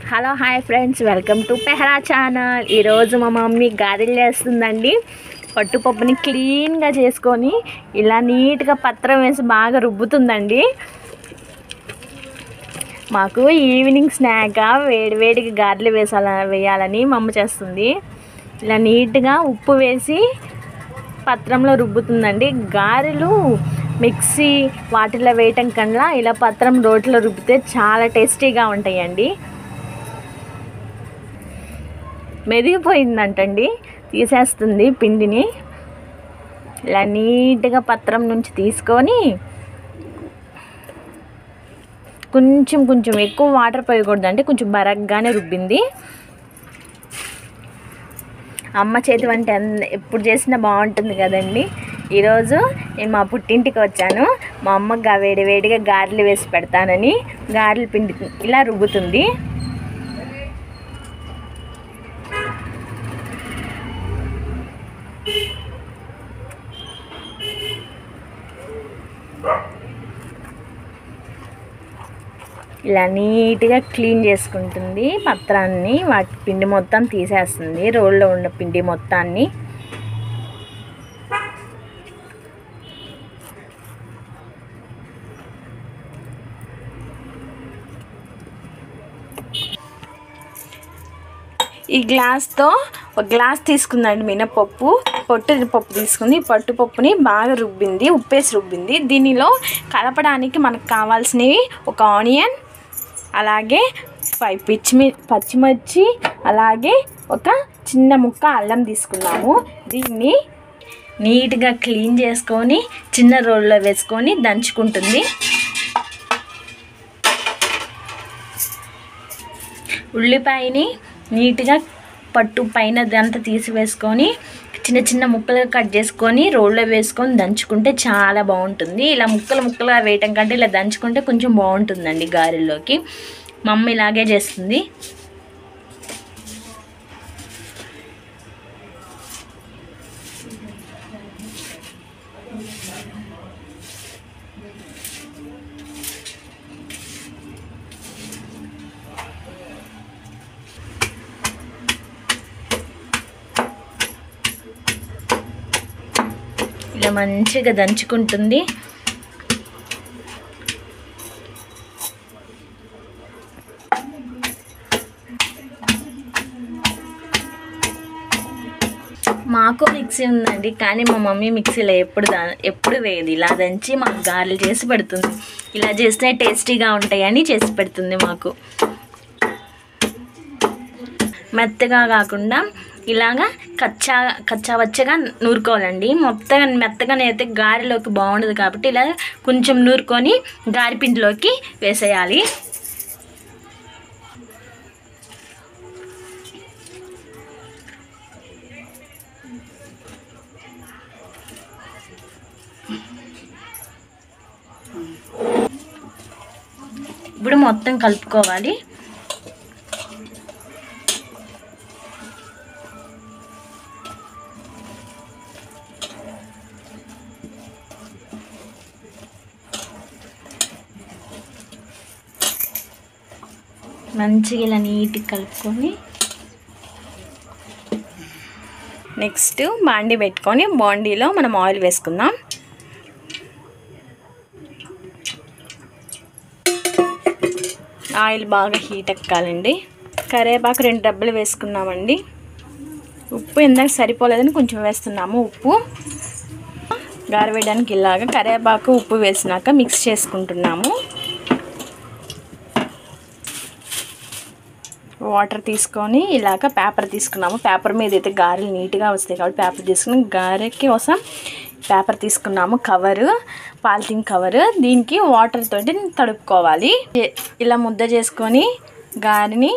hello hi friends welcome to పెహరా channel ఈరోజు మా మమ్మీ గారెలు చేస్తుందండి పట్టుపప్పుని క్లీన్గా చేసుకొని ఇలా నీట్గా పత్రం వేసి బాగా రుబ్బుతుందండి మాకు ఈవినింగ్ స్నాక్గా వేడి వేడిగా గారెలు వేసాల వేయాలని మా అమ్మ చేస్తుంది ఇలా నీట్గా ఉప్పు వేసి పత్రంలో రుబ్బుతుందండి గారెలు మిక్సీ వాటిలో వేయటం కన్నా ఇలా పత్రం రోట్లో రుబ్బితే చాలా టేస్టీగా ఉంటాయండి మెదిగిపోయిందంటండి తీసేస్తుంది పిండిని ఇలా నీట్గా పత్రం నుంచి తీసుకొని కొంచెం కొంచెం ఎక్కువ వాటర్ పోయకూడదండి కొంచెం బరగ్గానే రుబ్బింది అమ్మ చేతి వంట ఎన్- ఎప్పుడు చేసినా బాగుంటుంది కదండి ఈరోజు నేను మా పుట్టింటికి వచ్చాను మా అమ్మకి వేడి వేడిగా గారెలు వేసి పెడతానని గారెల పిండి ఇలా రుబ్బుతుంది ఇలా నీట్గా క్లీన్ చేసుకుంటుంది పత్రాన్ని వాటి పిండి మొత్తం తీసేస్తుంది రోల్లో ఉన్న పిండి మొత్తాన్ని ఈ గ్లాస్తో ఒక గ్లాస్ తీసుకుందండి మినపప్పు పొట్టు పప్పు తీసుకుంది ఈ పట్టు పప్పుని బాగా రుబ్బింది ఉప్పేసి రుబ్బింది దీనిలో కలపడానికి మనకు కావాల్సినవి ఒక ఆనియన్ అలాగే ఫైవ్ పిచ్చిమి పచ్చిమిర్చి అలాగే ఒక చిన్న ముక్క అల్లం తీసుకున్నాము దీన్ని నీట్గా క్లీన్ చేసుకొని చిన్న రోల్లో వేసుకొని దంచుకుంటుంది ఉల్లిపాయని నీట్గా పట్టు పైన అంతా తీసివేసుకొని చిన్న చిన్న ముక్కలుగా కట్ చేసుకొని రోల్లో వేసుకొని దంచుకుంటే చాలా బాగుంటుంది ఇలా ముక్కలు ముక్కలుగా వేయటం కంటే ఇలా దంచుకుంటే కొంచెం బాగుంటుందండి గారెల్లోకి మా అమ్మ ఇలాగే చేస్తుంది ఇలా మంచిగా దంచుకుంటుంది మాకు మిక్సీ ఉందండి కానీ మా మమ్మీ మిక్సీలో ఎప్పుడు దా ఎప్పుడు వేయదు ఇలా దంచి మాకు గారెలు చేసి పెడుతుంది ఇలా చేస్తే టేస్టీగా ఉంటాయని చేసి పెడుతుంది మాకు మెత్తగా కాకుండా ఇలాగా కచ్చా కచ్చా వచ్చగా నూరుకోవాలండి మొత్తగా మెత్తగా అయితే గారెలోకి బాగుండదు కాబట్టి ఇలా కొంచెం నూరుకొని గారెపిండిలోకి వేసేయాలి ఇప్పుడు మొత్తం కలుపుకోవాలి మంచిగా ఇలా నీట్గా కలుపుకొని నెక్స్ట్ బాండీ పెట్టుకొని బాండీలో మనం ఆయిల్ వేసుకుందాం ఆయిల్ బాగా హీట్ ఎక్కాలండి కరివేపాకు రెండు డబ్బులు వేసుకున్నామండి ఉప్పు ఇందాక సరిపోలేదని కొంచెం వేస్తున్నాము ఉప్పు గారవేయడానికి ఇలాగా కరివేపాకు ఉప్పు వేసినాక మిక్స్ చేసుకుంటున్నాము వాటర్ తీసుకొని ఇలాగ పేపర్ తీసుకున్నాము పేపర్ మీద అయితే గారెలు నీట్గా వస్తాయి కాబట్టి పేపర్ తీసుకుని గారెకి కోసం పేపర్ తీసుకున్నాము కవరు పాలిథిన్ కవర్ దీనికి వాటర్ తోటి తడుపుకోవాలి ఇ- ఇలా ముద్ద చేసుకొని గారెని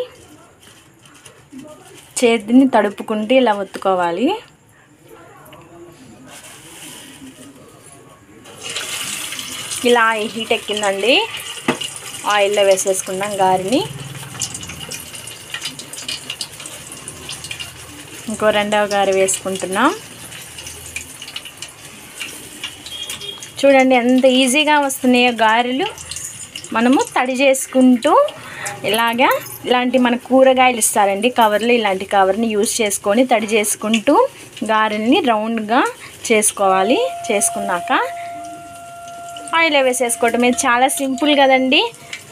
చేతిని తడుపుకుంటూ ఇలా ఒత్తుకోవాలి ఇలా హీట్ ఎక్కిందండి ఆయిల్లో వేసేసుకుందాం గారెని ఇంకో రెండవ గారి వేసుకుంటున్నాం చూడండి ఎంత ఈజీగా వస్తున్నాయో గారెలు మనము తడి చేసుకుంటూ ఇలాగా ఇలాంటి మన కూరగాయలు ఇస్తారండి కవర్లు ఇలాంటి కవర్ని యూజ్ చేసుకొని తడి చేసుకుంటూ గారెల్ని రౌండ్గా చేసుకోవాలి చేసుకున్నాక ఆయిల్ వేసేసుకోవటం ఇది చాలా సింపుల్ కదండి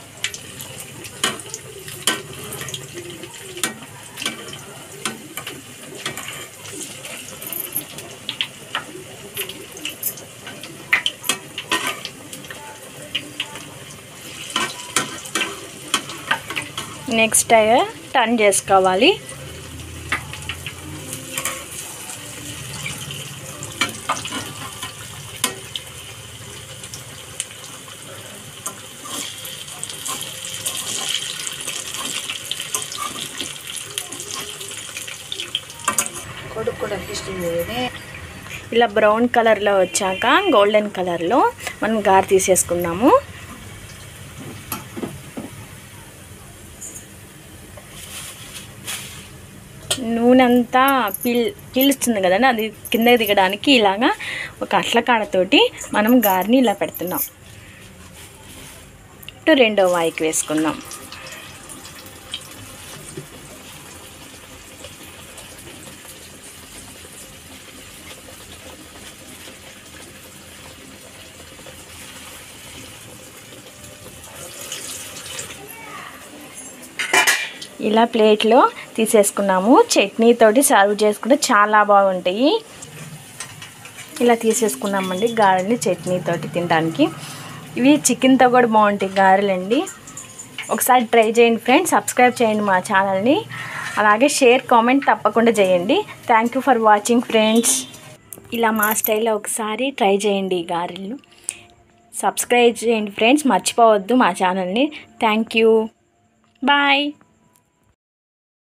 నెక్స్ట్ టర్న్ చేసుకోవాలి కొడుకు కూడా ఇష్టం ఇలా బ్రౌన్ కలర్లో వచ్చాక గోల్డెన్ కలర్లో మనం గారు తీసేసుకుందాము నూనె అంతా పీల్ పీలుస్తుంది కదండి అది కిందకి దిగడానికి ఇలాగా ఒక అట్ల కాడతోటి మనం గారిని ఇలా పెడుతున్నాం ఇటు రెండో వాయికి వేసుకుందాం ఇలా ప్లేట్లో తీసేసుకున్నాము చట్నీతోటి సర్వ్ చేసుకుంటే చాలా బాగుంటాయి ఇలా తీసేసుకున్నామండి గారెల్ని చట్నీతోటి తినడానికి ఇవి చికెన్తో కూడా బాగుంటాయి గారెలండి ఒకసారి ట్రై చేయండి ఫ్రెండ్స్ సబ్స్క్రైబ్ చేయండి మా ఛానల్ని అలాగే షేర్ కామెంట్ తప్పకుండా చేయండి thank you for watching friends ఇలా మా స్టైల్లో ఒకసారి ట్రై చేయండి ఈ గారెలు సబ్స్క్రైబ్ చేయండి ఫ్రెండ్స్ మర్చిపోవద్దు మా ఛానల్ని థ్యాంక్ యూ బాయ్